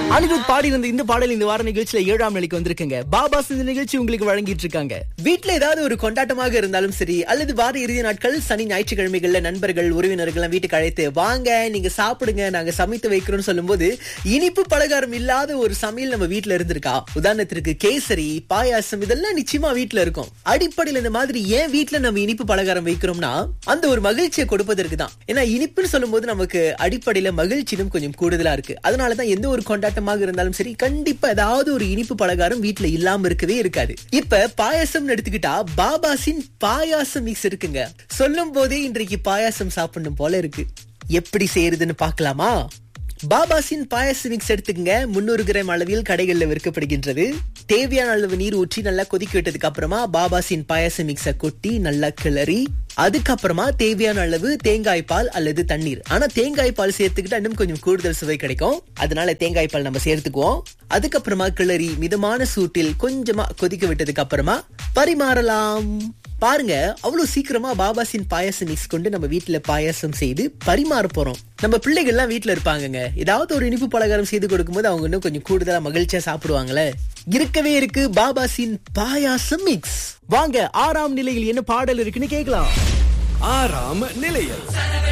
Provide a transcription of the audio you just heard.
அனிருத் பாடி இருந்த இந்த பாடல் இந்த வார நிகழ்ச்சியில ஏழாம் நிலைக்கு வந்திருக்குங்க பாபாஸ் இந்த நிகழ்ச்சி உங்களுக்கு வழங்கிட்டு இருக்காங்க வீட்ல ஏதாவது ஒரு கொண்டாட்டமாக இருந்தாலும் சரி அல்லது வார இறுதி நாட்கள் சனி ஞாயிற்றுக்கிழமைகள்ல நண்பர்கள் உறவினர்கள் வீட்டுக்கு அழைத்து வாங்க நீங்க சாப்பிடுங்க நாங்க சமைத்து வைக்கிறோம்னு சொல்லும்போது இனிப்பு பலகாரம் இல்லாத ஒரு சமையல் நம்ம வீட்ல இருந்திருக்கா உதாரணத்திற்கு கேசரி பாயாசம் இதெல்லாம் நிச்சயமா வீட்ல இருக்கும் அடிப்படையில் இந்த மாதிரி ஏன் வீட்ல நம்ம இனிப்பு பலகாரம் வைக்கிறோம்னா அந்த ஒரு மகிழ்ச்சியை கொடுப்பதற்கு தான் ஏன்னா இனிப்புன்னு சொல்லும்போது நமக்கு அடிப்படையில மகிழ்ச்சியும் கொஞ்சம் கூடுதலா இருக்கு அதனாலதான் எந்த ஒரு கொண்டாட்டமாக இருந்தாலும் சரி கண்டிப்பா ஏதாவது ஒரு இனிப்பு பலகாரம் வீட்ல இல்லாம இருக்கவே இருக்காது இப்ப பாயாசம் எடுத்துக்கிட்டா பாபாசின் பாயாசம் மிக்ஸ் இருக்குங்க சொல்லும் போதே இன்றைக்கு பாயாசம் சாப்பிடணும் போல இருக்கு எப்படி செய்யறதுன்னு பார்க்கலாமா பாபாசின் பாயாச மிக்ஸ் எடுத்துக்கங்க முன்னூறு கிராம் அளவில் கடைகள்ல விற்கப்படுகின்றது தேவையான அளவு நீர் ஊற்றி நல்லா கொதிக்க விட்டதுக்கு அப்புறமா பாபாசின் பாயாச மிக்ஸ கொட்டி நல்லா கிளறி அதுக்கப்புறமா தேவையான அளவு தேங்காய் பால் அல்லது தண்ணீர் ஆனா தேங்காய் பால் சேர்த்துக்கிட்டா இன்னும் கொஞ்சம் கூடுதல் சுவை கிடைக்கும் அதனால தேங்காய் பால் நம்ம சேர்த்துக்குவோம் அதுக்கப்புறமா கிளறி மிதமான சூட்டில் கொஞ்சமா கொதிக்க விட்டதுக்கு அப்புறமா பரிமாறலாம் பாருங்க அவ்வளவு சீக்கிரமா பாபாசின் பாயாசம் மிக்ஸ் கொண்டு நம்ம வீட்டுல பாயாசம் செய்து பரிமாற போறோம் நம்ம பிள்ளைகள் எல்லாம் வீட்டுல இருப்பாங்கங்க ஏதாவது ஒரு இனிப்பு பலகாரம் செய்து கொடுக்கும்போது அவங்க இன்னும் கொஞ்சம் கூடுதலா மகிழ்ச்சியா சாப்பிடுவாங்களே இருக்கவே இருக்கு பாபாசின் பாயாசம் மிக்ஸ் வாங்க ஆறாம் நிலையில் என்ன பாடல் இருக்குன்னு கேட்கலாம் ஆறாம் நிலையம்